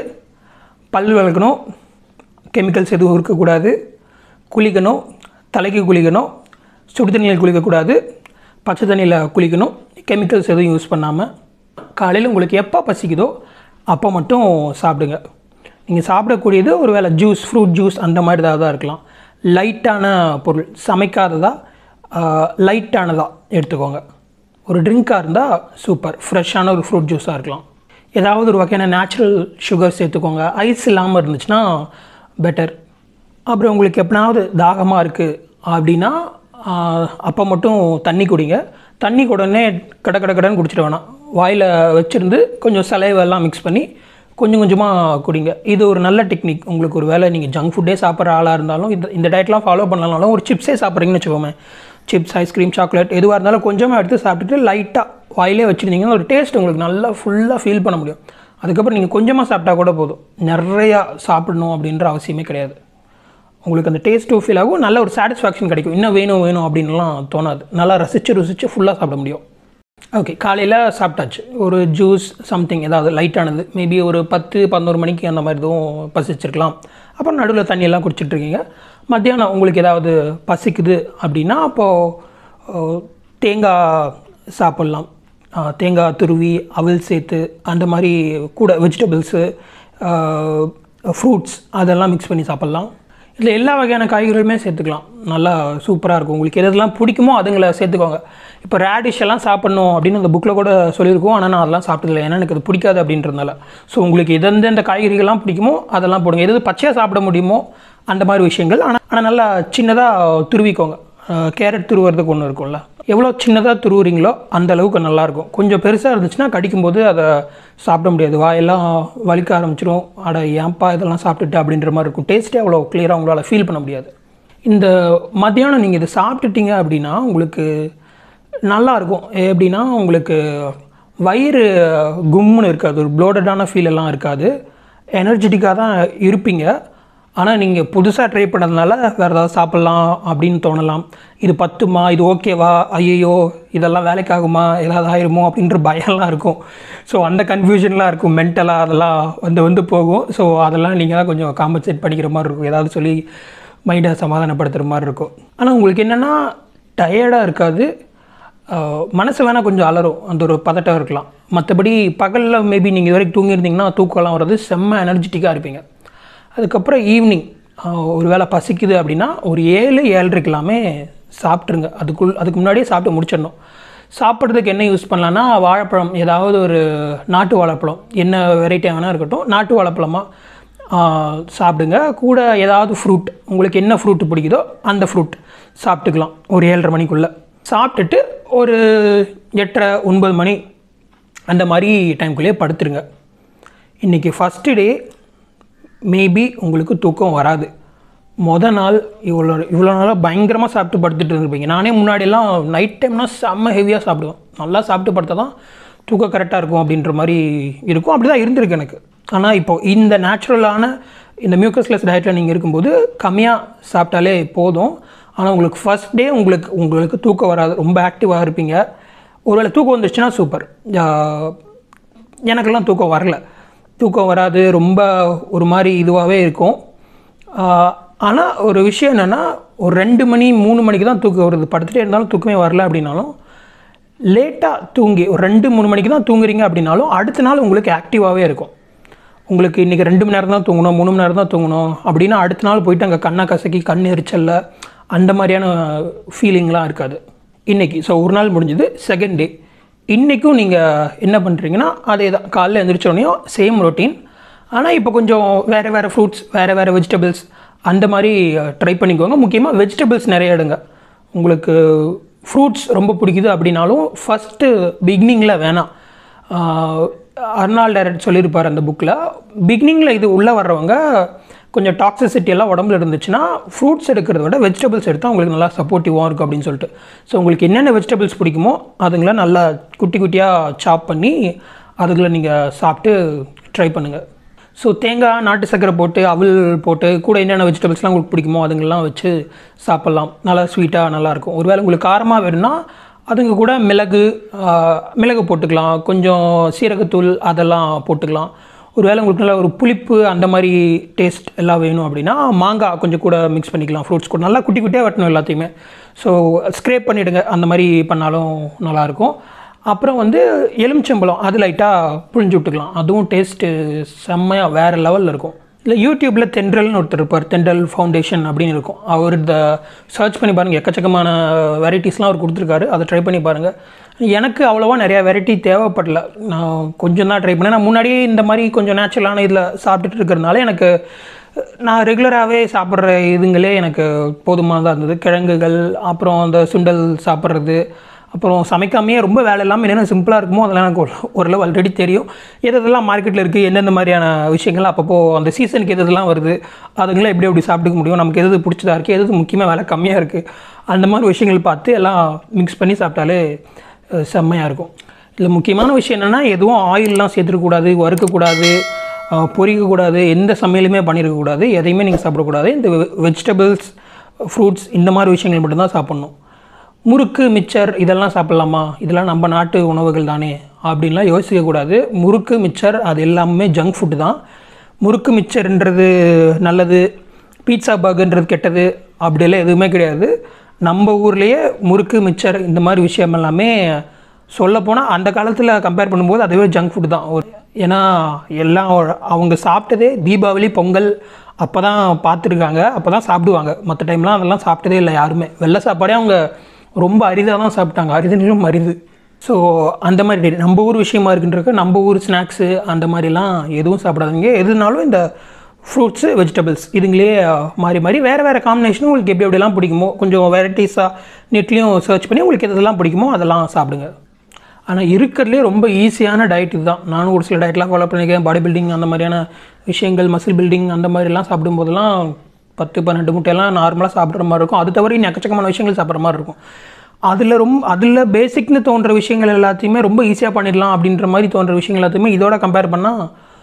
பல் விளக்கணும் கெமிக்கல்ஸ் எதுவும் இருக்கக்கூடாது குளிக்கணும் தலைக்கு குளிக்கணும் சுடு தண்ணியில் குளிக்கக்கூடாது பச்சை தண்ணியில் குளிக்கணும் கெமிக்கல்ஸ் எதுவும் யூஸ் பண்ணாமல் காலையில் உங்களுக்கு எப்போ பசிக்குதோ அப்போ மட்டும் சாப்பிடுங்க நீங்கள் சாப்பிடக்கூடியது ஒரு வேளை ஜூஸ் ஃப்ரூட் ஜூஸ் அந்த மாதிரி ஏதாவது தான் இருக்கலாம் லைட்டான பொருள் சமைக்காததாக லைட்டானதாக எடுத்துக்கோங்க ஒரு ட்ரிங்காக இருந்தால் சூப்பர் ஃப்ரெஷ்ஷான ஒரு ஃப்ரூட் ஜூஸாக இருக்கலாம் ஏதாவது ஒரு வகையான நேச்சுரல் சுகர் சேர்த்துக்கோங்க ஐஸ் இல்லாமல் இருந்துச்சுன்னா பெட்டர் அப்புறம் உங்களுக்கு எப்பனாவது தாகமாக இருக்குது அப்படின்னா ஆஹ், அப்போ மட்டும் தண்ணி குடிங்க தண்ணி உடனே கட கட கடன்னு குடிச்சிட வேணாம் வாயில் வச்சுருந்து கொஞ்சம் சலைவெல்லாம் மிக்ஸ் பண்ணி கொஞ்சம் கொஞ்சமாக குடிங்க இது ஒரு நல்ல டெக்னிக் உங்களுக்கு ஒரு வேளை நீங்கள் ஜங்க் ஃபுட்டே சாப்பிட்ற ஆளாக இருந்தாலும் இந்த இந்த டயட்லாம் ஃபாலோ பண்ணலனாலும் ஒரு சிப்ஸே சாப்பிட்றீங்கன்னு வச்சுக்கோமே சிப்ஸ் ஐஸ்கிரீம் சாக்லேட் எதுவாக இருந்தாலும் கொஞ்சமாக எடுத்து சாப்பிட்டுட்டு லைட்டாக வாயிலே வச்சுருந்தீங்கன்னா ஒரு டேஸ்ட் உங்களுக்கு நல்லா ஃபுல்லாக ஃபீல் பண்ண முடியும் அதுக்கப்புறம் நீங்கள் கொஞ்சமாக சாப்பிட்டா கூட போதும் நிறையா சாப்பிடணும் அப்படின்ற அவசியமே கிடையாது உங்களுக்கு அந்த டேஸ்ட்டும் ஃபீல் ஆகும் நல்ல ஒரு சாட்டிஸ்ஃபேக்ஷன் கிடைக்கும் இன்னும் வேணும் வேணும் அப்படின்லாம் தோணாது நல்லா ரசித்து ருசித்து ஃபுல்லாக சாப்பிட முடியும் ஓகே காலையில் சாப்பிட்டாச்சு ஒரு ஜூஸ் சம்திங் ஏதாவது லைட்டானது மேபி ஒரு பத்து பதினோரு மணிக்கு அந்த மாதிரி எதுவும் பசிச்சிருக்கலாம் அப்புறம் நடுவில் தண்ணியெல்லாம் குடிச்சிட்டு இருக்கீங்க மத்தியானம் உங்களுக்கு ஏதாவது பசிக்குது அப்படின்னா அப்போது தேங்காய் சாப்பிட்லாம் ஆஹ், தேங்காய் துருவி அவல் சேர்த்து அந்த மாதிரி கூட வெஜிடபிள்ஸு ஃப்ரூட்ஸ் அதெல்லாம் மிக்ஸ் பண்ணி சாப்பிட்லாம் இதில் எல்லா வகையான காய்கறிகளுமே சேர்த்துக்கலாம் நல்லா சூப்பராக இருக்கும் உங்களுக்கு எது எதெல்லாம் பிடிக்குமோ அதுங்களை சேர்த்துக்கோங்க இப்போ ரேடிஷ் எல்லாம் சாப்பிட்ணும் அப்படின்னு அந்த புக்கில் கூட சொல்லியிருக்கோம் ஆனால் நான் அதெல்லாம் சாப்பிட்டதில்லை ஏன்னா எனக்கு அது பிடிக்காது அப்படின்றதுனால ஸோ உங்களுக்கு எந்தெந்த காய்கறிகள்லாம் பிடிக்குமோ அதெல்லாம் போடுங்க எது எது பச்சையாக சாப்பிட முடியுமோ அந்த மாதிரி விஷயங்கள் ஆனால் ஆனால் நல்லா சின்னதாக துருவிக்கோங்க அஹ் கேரட் துருவுறதுக்கு ஒன்று இருக்கும்ல எவ்வளோ சின்னதாக துருவுறீங்களோ அந்த அளவுக்கு நல்லாயிருக்கும் கொஞ்சம் பெருசாக இருந்துச்சுன்னா கடிக்கும்போது அதை சாப்பிட முடியாது வாயெல்லாம் வலிக்க ஆரம்பிச்சிரும் அட ஏன்பா இதெல்லாம் சாப்பிட்டுட்டு அப்படின்ற மாதிரி இருக்கும் டேஸ்ட்டே அவ்வளோ கிளியராக உங்களால் ஃபீல் பண்ண முடியாது இந்த மத்தியானம் நீங்கள் இதை சாப்பிட்டுட்டீங்க அப்படின்னா உங்களுக்கு நல்லா இருக்கும் எப்படின்னா உங்களுக்கு வயிறு கும்முன்னு இருக்காது ஒரு ப்ளோடடான ஃபீல் எல்லாம் இருக்காது எனர்ஜெட்டிக்காக தான் இருப்பீங்க ஆனால் நீங்கள் புதுசாக ட்ரை பண்ணதுனால வேறு ஏதாவது சாப்பிட்லாம் அப்படின்னு தோணலாம் இது பத்துமா இது ஓகேவா ஐயோ இதெல்லாம் வேலைக்காகுமா ஏதாவது ஆயிருமோ அப்படின்ற பயம்லாம் இருக்கும் ஸோ அந்த கன்ஃபியூஷன்லாம் இருக்கும் மென்டலாக அதெல்லாம் வந்து வந்து போகும் ஸோ அதெல்லாம் நீங்கள் தான் கொஞ்சம் காம்பன்சேட் பண்ணிக்கிற மாதிரி இருக்கும் ஏதாவது சொல்லி மைண்டை சமாதானப்படுத்துகிற மாதிரி இருக்கும் ஆனால் உங்களுக்கு என்னென்னா டயர்டாக இருக்காது ஆஹ் மனசு வேணால் கொஞ்சம் அலறும் அந்த ஒரு பதட்டம் இருக்கலாம் மற்றபடி பகலில் மேபி நீங்கள் இது வரைக்கும் தூங்கியிருந்தீங்கன்னா தூக்கம்லாம் வர்றது செம்ம எனர்ஜெட்டிக்காக இருப்பீங்க அதுக்கப்புறம் ஈவினிங் ஒரு வேளை பசிக்குது அப்படின்னா ஒரு ஏழு ஏழரைக்கெல்லாமே சாப்பிட்ருங்க அதுக்குள் அதுக்கு முன்னாடியே சாப்பிட்டு முடிச்சிடணும் சாப்பிட்றதுக்கு என்ன யூஸ் பண்ணலான்னா வாழைப்பழம் ஏதாவது ஒரு நாட்டு வாழைப்பழம் என்ன வெரைட்டியாக வேணால் இருக்கட்டும் நாட்டு வாழைப்பழமாக சாப்பிடுங்க கூட ஏதாவது ஃப்ரூட் உங்களுக்கு என்ன ஃப்ரூட் பிடிக்குதோ அந்த ஃப்ரூட் சாப்பிட்டுக்கலாம் ஒரு ஏழரை மணிக்குள்ளே சாப்பிட்டுட்டு ஒரு எட்டரை ஒன்பது மணி அந்த மாதிரி டைம்குள்ளேயே படுத்துருங்க இன்றைக்கி ஃபஸ்ட்டு டே மேபி உங்களுக்கு தூக்கம் வராது மொத நாள் இவ்வளோ இவ்வளோ நாளாக பயங்கரமாக சாப்பிட்டு படுத்துட்டு இருந்திருப்பீங்க நானே முன்னாடியெல்லாம் நைட் டைம்னா செம்ம ஹெவியாக சாப்பிடுவேன் நல்லா சாப்பிட்டு படுத்தா தான் தூக்கம் கரெக்டாக இருக்கும் அப்படின்ற மாதிரி இருக்கும் அப்படி தான் இருந்திருக்கு எனக்கு ஆனால் இப்போ இந்த நேச்சுரலான இந்த மியூக்கஸ்லெஸ் டயட்டில் நீங்கள் இருக்கும்போது கம்மியாக சாப்பிட்டாலே போதும் ஆனால் உங்களுக்கு ஃபஸ்ட் டே உங்களுக்கு உங்களுக்கு தூக்கம் வராது ரொம்ப ஆக்டிவாக இருப்பீங்க ஒருவேளை தூக்கம் வந்துச்சுன்னா சூப்பர் எனக்கெல்லாம் தூக்கம் வரல தூக்கம் வராது ரொம்ப ஒரு மாதிரி இதுவாகவே இருக்கும் ஆனால் ஒரு விஷயம் என்னென்னா ஒரு ரெண்டு மணி மூணு மணிக்கு தான் தூக்கம் வருது படுத்துகிட்டே இருந்தாலும் தூக்கமே வரல அப்படின்னாலும் லேட்டாக தூங்கி ஒரு ரெண்டு மூணு மணிக்கு தான் தூங்குறீங்க அப்படின்னாலும் அடுத்த நாள் உங்களுக்கு ஆக்டிவாகவே இருக்கும் உங்களுக்கு இன்றைக்கி ரெண்டு மணி நேரம் தான் தூங்கணும் மூணு மணி நேரம் தான் தூங்கணும் அப்படின்னா அடுத்த நாள் போயிட்டு அங்கே கண்ணை கசக்கி கண் எரிச்சலில் அந்த மாதிரியான ஃபீலிங்லாம் இருக்காது இன்றைக்கி ஸோ ஒரு நாள் முடிஞ்சது செகண்ட் டே இன்றைக்கும் நீங்கள் என்ன பண்ணுறீங்கன்னா அதே தான் காலைல எழுந்திரிச்சோடனையும் சேம் ரொட்டீன் ஆனால் இப்போ கொஞ்சம் வேறு வேறு ஃப்ரூட்ஸ் வேறு வேறு வெஜிடபிள்ஸ் அந்த மாதிரி ட்ரை பண்ணிக்கோங்க முக்கியமாக வெஜிடபிள்ஸ் நிறைய எடுங்க உங்களுக்கு ஃப்ரூட்ஸ் ரொம்ப பிடிக்குது அப்படின்னாலும் ஃபஸ்ட்டு பிகினிங்கில் வேணாம் ஆஹ் அர்னால் டைரக்ட் சொல்லியிருப்பார் அந்த புக்கில் பிகினிங்கில் இது உள்ளே வர்றவங்க கொஞ்சம் டாக்ஸிசிட்டி எல்லாம் உடம்புல இருந்துச்சுன்னா ஃப்ரூட்ஸ் எடுக்கிறத விட வெஜிடபிள்ஸ் எடுத்தால் உங்களுக்கு நல்லா சப்போர்ட்டிவாக இருக்கும் அப்படின்னு சொல்லிட்டு ஸோ உங்களுக்கு என்னென்ன வெஜிடபிள்ஸ் பிடிக்குமோ அதுங்களை நல்லா குட்டி குட்டியாக சாப் பண்ணி அதுகளை நீங்கள் சாப்பிட்டு ட்ரை பண்ணுங்கள் ஸோ தேங்காய் நாட்டு சர்க்கரை போட்டு அவல் போட்டு கூட என்னென்ன வெஜிடபிள்ஸ்லாம் உங்களுக்கு பிடிக்குமோ அதுங்கெல்லாம் வச்சு சாப்பிட்லாம் நல்லா ஸ்வீட்டாக நல்லாயிருக்கும் ஒருவேளை உங்களுக்கு காரமாக வேணும்னா அதுங்க கூட மிளகு ஆஹ், மிளகு போட்டுக்கலாம் கொஞ்சம் சீரகத்தூள் அதெல்லாம் போட்டுக்கலாம் ஒருவேளை உங்களுக்கு நல்லா ஒரு புளிப்பு அந்த மாதிரி டேஸ்ட் எல்லாம் வேணும் அப்படின்னா மாங்காய் கொஞ்சம் கூட மிக்ஸ் பண்ணிக்கலாம் ஃப்ரூட்ஸ் கூட நல்லா குட்டி குட்டியாக வெட்டணும் எல்லாத்தையுமே ஸோ ஸ்க்ரேப் பண்ணிவிடுங்க அந்த மாதிரி பண்ணாலும் நல்லாயிருக்கும் அப்புறம் வந்து எலுமிச்சம்பழம் அது லைட்டாக புழிஞ்சு விட்டுக்கலாம் அதுவும் டேஸ்ட்டு செம்மையாக வேறு லெவலில் இருக்கும் இல்லை யூடியூப்பில் தென்றல்னு ஒருத்தர் இருப்பார் தென்றல் ஃபவுண்டேஷன் அப்படின்னு இருக்கும் அவர் இந்த சர்ச் பண்ணி பாருங்கள் எக்கச்சக்கமான வெரைட்டிஸ்லாம் அவர் கொடுத்துருக்காரு அதை ட்ரை பண்ணி பாருங்கள் எனக்கு அவ்வளோவா நிறையா வெரைட்டி தேவைப்படல நான் கொஞ்சம் தான் ட்ரை பண்ணேன் நான் முன்னாடியே இந்த மாதிரி கொஞ்சம் நேச்சுரலான இதில் சாப்பிட்டுட்டு இருக்கிறதுனால எனக்கு நான் ரெகுலராகவே சாப்பிட்ற இதுங்களே எனக்கு போதுமானதாக இருந்தது கிழங்குகள் அப்புறம் அந்த சுண்டல் சாப்பிட்றது அப்புறம் சமைக்காமையே ரொம்ப வேலை இல்லாமல் என்னென்ன சிம்பிளாக இருக்குமோ அதெல்லாம் எனக்கு ஒரு- ஓரளவு ஆல்ரெடி தெரியும் எது எதெல்லாம் மார்க்கெட்டில் இருக்குது எந்தெந்த மாதிரியான விஷயங்கள் அப்பப்போ அந்த சீசனுக்கு எது எதெல்லாம் வருது அதுங்களாம் எப்படி எப்படி சாப்பிட்டுக்க முடியும் நமக்கு எது எது பிடிச்சதா இருக்குது எது எது முக்கியமாக வேலை கம்மியாக இருக்குது அந்த மாதிரி விஷயங்கள் பார்த்து எல்லாம் மிக்ஸ் பண்ணி சாப்பிட்டாலே அஹ், செம்மையாக இருக்கும் இதில் முக்கியமான விஷயம் என்னென்னா எதுவும் ஆயிலெலாம் சேர்த்துருக்கக்கூடாது வறுக்கக்கூடாது அஹ், பொரிக்கக்கூடாது எந்த சமையலுமே பண்ணியிருக்கக்கூடாது எதையுமே நீங்கள் சாப்பிடக்கூடாது இந்த வெஜிடபிள்ஸ் ஃப்ரூட்ஸ் இந்த மாதிரி விஷயங்கள் மட்டும்தான் சாப்பிட்ணும் முறுக்கு மிச்சர் இதெல்லாம் சாப்பிட்லாமா இதெல்லாம் நம்ம நாட்டு உணவுகள் தானே அப்படின்லாம் யோசிக்கக்கூடாது முறுக்கு மிச்சர் அது எல்லாமே ஜங்க் ஃபுட்டு தான் முறுக்கு மிச்சர்ன்றது நல்லது பீட்சா பர்கர்ன்றது கெட்டது அப்படியெல்லாம் எதுவுமே கிடையாது நம்ம ஊர்லேயே முறுக்கு மிச்சர் இந்த மாதிரி விஷயம் எல்லாமே சொல்லப்போனால் அந்த காலத்தில் கம்பேர் பண்ணும்போது அதுவே ஜங்க் ஃபுட் தான் ஒரு ஏன்னா எல்லாம் அவங்க சாப்பிட்டதே தீபாவளி பொங்கல் அப்போ தான் பார்த்துருக்காங்க அப்போ தான் சாப்பிடுவாங்க மற்ற டைம்லாம் அதெல்லாம் சாப்பிட்டதே இல்லை யாருமே வெள்ளை சாப்பாடே அவங்க ரொம்ப அரிதாக தான் சாப்பிட்டாங்க அரிதிலும் அரிது ஸோ அந்த மாதிரி நம்ம ஊர் விஷயமா இருக்குன்றக்க நம்ம ஊர் ஸ்நாக்ஸு அந்த மாதிரிலாம் எதுவும் சாப்பிடாதீங்க எதுனாலும் இந்த ஃப்ரூட்ஸு வெஜிடபிள்ஸ் இதுங்களே மாறி மாறி வேறு வேறு காம்பினேஷனும் உங்களுக்கு எப்படி எப்படிலாம் பிடிக்குமோ கொஞ்சம் வெரைட்டிஸாக நெட்லேயும் சர்ச் பண்ணி உங்களுக்கு எதெல்லாம் பிடிக்குமோ அதெல்லாம் சாப்பிடுங்க ஆனால் இருக்கிறதுலே ரொம்ப ஈஸியான டயட் இதுதான் நானும் ஒரு சில டயட்லாம் ஃபாலோ பண்ணியிருக்கேன் பாடி பில்டிங் அந்த மாதிரியான விஷயங்கள் மசில் பில்டிங் அந்த மாதிரிலாம் சாப்பிடும்போதெல்லாம் பத்து பன்னெண்டு முட்டையெல்லாம் நார்மலாக சாப்பிட்ற மாதிரி இருக்கும் அது தவிர இன்னும் எக்கச்சக்கமான விஷயங்கள் சாப்பிட்ற மாதிரி இருக்கும் அதில் ரொம்ப அதில் பேசிக்னு தோன்ற விஷயங்கள் எல்லாத்தையுமே ரொம்ப ஈஸியாக பண்ணிடலாம் அப்படின்ற மாதிரி தோன்ற விஷயங்கள் எல்லாத்தையுமே இதோட கம்பேர் பண்ணால்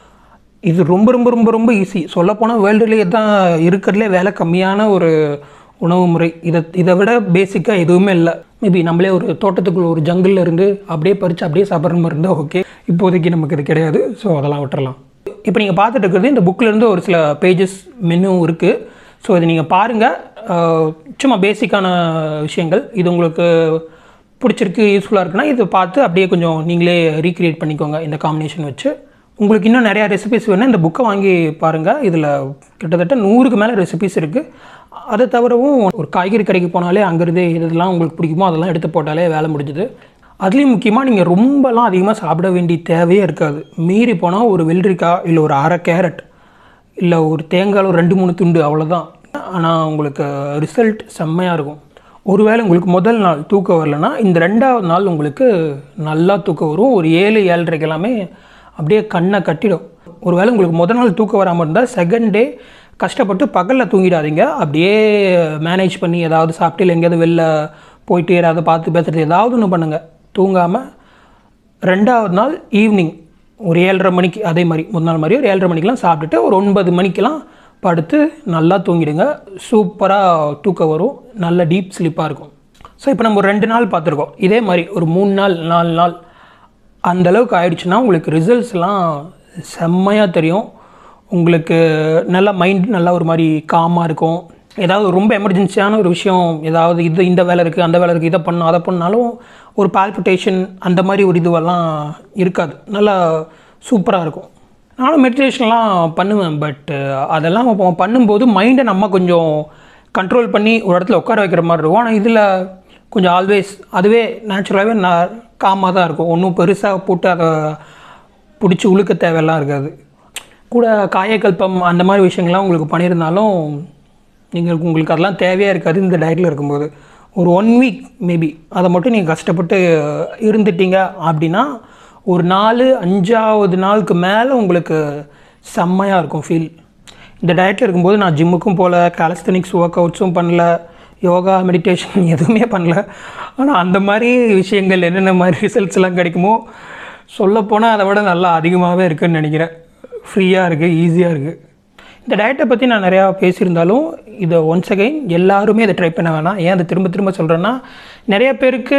இது ரொம்ப ரொம்ப ரொம்ப ரொம்ப ஈஸி சொல்லப்போனால் வேர்ல்டுலேயே தான் இருக்கிறதுலே வேலை கம்மியான ஒரு உணவு முறை இதை இதை விட பேசிக்காக எதுவுமே இல்லை மேபி நம்மளே ஒரு தோட்டத்துக்குள்ள ஒரு ஜங்கிளில் இருந்து அப்படியே பறித்து அப்படியே சாப்பிட்ற மாதிரி இருந்தால் ஓகே இப்போதைக்கு நமக்கு இது கிடையாது ஸோ அதெல்லாம் விட்டுறலாம் இப்போ நீங்கள் பார்த்துட்டு இருக்கிறது இந்த bookல இருந்து ஒரு சில பேஜஸ் மெனு இருக்குது ஸோ இதை நீங்கள் பாருங்கள் சும்மா பேசிக்கான விஷயங்கள் இது உங்களுக்கு பிடிச்சிருக்கு யூஸ்ஃபுல்லாக இருக்குன்னா இதை பார்த்து அப்படியே கொஞ்சம் நீங்களே ரீக்ரியேட் பண்ணிக்கோங்க இந்த காம்பினேஷன் வச்சு உங்களுக்கு இன்னும் நிறையா ரெசிபிஸ் வேணும் இந்த புக்கை வாங்கி பாருங்கள் இதில் கிட்டத்தட்ட நூறுக்கு மேலே ரெசிபிஸ் இருக்குது அதை தவிரவும் ஒரு காய்கறி கடைக்கு போனாலே அங்கேருந்தே இதெல்லாம் உங்களுக்கு பிடிக்குமோ அதெல்லாம் எடுத்து போட்டாலே வேலை முடிஞ்சுது அதுலேயும் முக்கியமாக நீங்கள் ரொம்பலாம் அதிகமாக சாப்பிட வேண்டிய தேவையே இருக்காது மீறி போனால் ஒரு வெள்ளரிக்காய் இல்லை ஒரு அரை கேரட் இல்லை ஒரு தேங்காயில் ஒரு ரெண்டு மூணு துண்டு அவ்வளோதான் ஆனால் உங்களுக்கு ரிசல்ட் செம்மையாக இருக்கும் ஒருவேளை உங்களுக்கு முதல் நாள் தூக்கம் வரலன்னா இந்த ரெண்டாவது நாள் உங்களுக்கு நல்லா தூக்கம் வரும் ஒரு ஏழு ஏழரைக்கு எல்லாமே அப்படியே கண்ணை கட்டிடும் ஒருவேளை உங்களுக்கு முதல் நாள் தூக்கம் வராமல் இருந்தால் செகண்ட் டே கஷ்டப்பட்டு பகலில் தூங்கிடாதீங்க அப்படியே மேனேஜ் பண்ணி ஏதாவது சாப்பிட்டு இல்லை எங்கேயாவது வெளில போயிட்டு யாராவது பார்த்து பேசுறது ஏதாவது ஒன்று பண்ணுங்கள் தூங்காமல் ரெண்டாவது நாள் ஈவினிங் ஒரு ஏழரை மணிக்கு அதே மாதிரி முதல் நாள் மாதிரி ஒரு ஏழரை மணிக்கெலாம் சாப்பிட்டுட்டு ஒரு ஒன்பது மணிக்கெலாம் படுத்து நல்லா தூங்கிடுங்க சூப்பராக தூக்கம் வரும் நல்ல டீப் ஸ்லீப்பாக இருக்கும் ஸோ இப்போ நம்ம ஒரு ரெண்டு நாள் பார்த்துருக்கோம் இதே மாதிரி ஒரு மூணு நாள் நாலு நாள் அந்த அளவுக்கு ஆயிடுச்சுன்னா உங்களுக்கு ரிசல்ட்ஸ்லாம் செம்மையாக தெரியும் உங்களுக்கு நல்லா மைண்ட் நல்லா ஒரு மாதிரி காமாக இருக்கும் ஏதாவது ரொம்ப எமர்ஜென்சியான ஒரு விஷயம் ஏதாவது இது இந்த வேலை இருக்குது அந்த வேலை இருக்குது இதை பண்ணணும் அதை பண்ணாலும் ஒரு பால்பிட்டேஷன் அந்த மாதிரி ஒரு இதுவெல்லாம் இருக்காது நல்லா சூப்பராக இருக்கும் நானும் மெடிடேஷன்லாம் பண்ணுவேன் பட் அதெல்லாம் அப்போ பண்ணும்போது மைண்டை நம்ம கொஞ்சம் கண்ட்ரோல் பண்ணி ஒரு இடத்துல உட்கார வைக்கிற மாதிரி இருக்கும் ஆனால் இதில் கொஞ்சம் ஆல்வேஸ் அதுவே நேச்சுரலாகவே நான் காமாக தான் இருக்கும் ஒன்றும் பெருசாக போட்டு அதை பிடிச்சி உழுக்க தேவையெல்லாம் இருக்காது கூட காயக்கல்பம் அந்த மாதிரி விஷயங்கள்லாம் உங்களுக்கு பண்ணியிருந்தாலும் நீங்கள் உங்களுக்கு அதெல்லாம் தேவையாக இருக்காது இந்த டயட்டில் இருக்கும்போது ஒரு ஒன் வீக் மேபி அதை மட்டும் நீங்கள் கஷ்டப்பட்டு இருந்துட்டீங்க அப்படின்னா ஒரு நாலு அஞ்சாவது நாளுக்கு மேலே உங்களுக்கு செம்மையாக இருக்கும் ஃபீல் இந்த டயட்டில் இருக்கும்போது நான் ஜிம்முக்கும் போகல காலஸ்தனிக்ஸ் ஒர்க் அவுட்ஸும் பண்ணல யோகா மெடிடேஷன் எதுவுமே பண்ணல ஆனால் அந்த மாதிரி விஷயங்கள் என்னென்ன மாதிரி ரிசல்ட்ஸ் எல்லாம் கிடைக்குமோ சொல்லப்போனால் அதை விட நல்லா அதிகமாகவே இருக்குன்னு நினைக்கிறேன் ஃப்ரீயாக இருக்குது ஈஸியாக இருக்குது இந்த டயட்டை பற்றி நான் நிறையா பேசியிருந்தாலும் இதை ஒன்ஸ் அகைன் எல்லாருமே இதை ட்ரை பண்ண வேணாம் ஏன் அதை திரும்ப திரும்ப சொல்கிறேன்னா நிறைய பேருக்கு